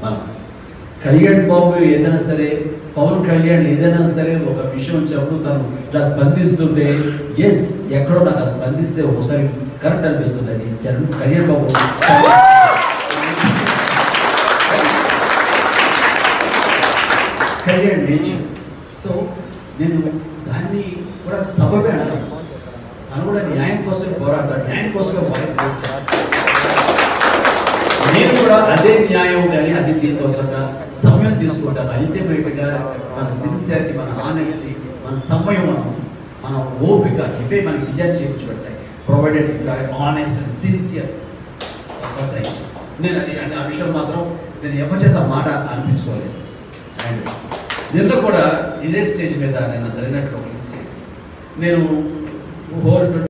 మనం కళ్యాణ్ బాబు ఏదైనా సరే పవన్ కళ్యాణ్ ఏదైనా సరే ఒక విషయం చెప్తూ తను ఇలా స్పందిస్తుంటే ఎస్ ఎక్కడో నాకు ఆ స్పందిస్తే ఒకసారి కరెక్ట్ అనిపిస్తుంది అది చరణ్ కళ్యాణ్ బాబు కళ్యాణ్ నేచర్ సో నేను దాన్ని కూడా సబబే అంటాను తను కూడా న్యాయం కోసమే పోరాడతాడు న్యాయం కోసమే వాయిస్ తెచ్చాడు నేను కూడా అదే న్యాయం కానీ అది దీనికోసంగా సమయం తీసుకుంటాను అల్టిమేట్గా మన సిన్సియారిటీ మన ఆనెస్టీ మన సమయం మనం మన ఓపిక ఇవే మనకి విజయం చేయించబడతాయి provided if are honest and sincere నేను అది అంటే ఆ విషయం మాత్రం నేను ఎవరి చేత మాట అనిపించుకోలేదు అండ్ నిన్న కూడా ఇదే స్టేజ్ మీద నేను జరిగినట్టు ఒక ఇన్సిడెంట్. నేను హోల్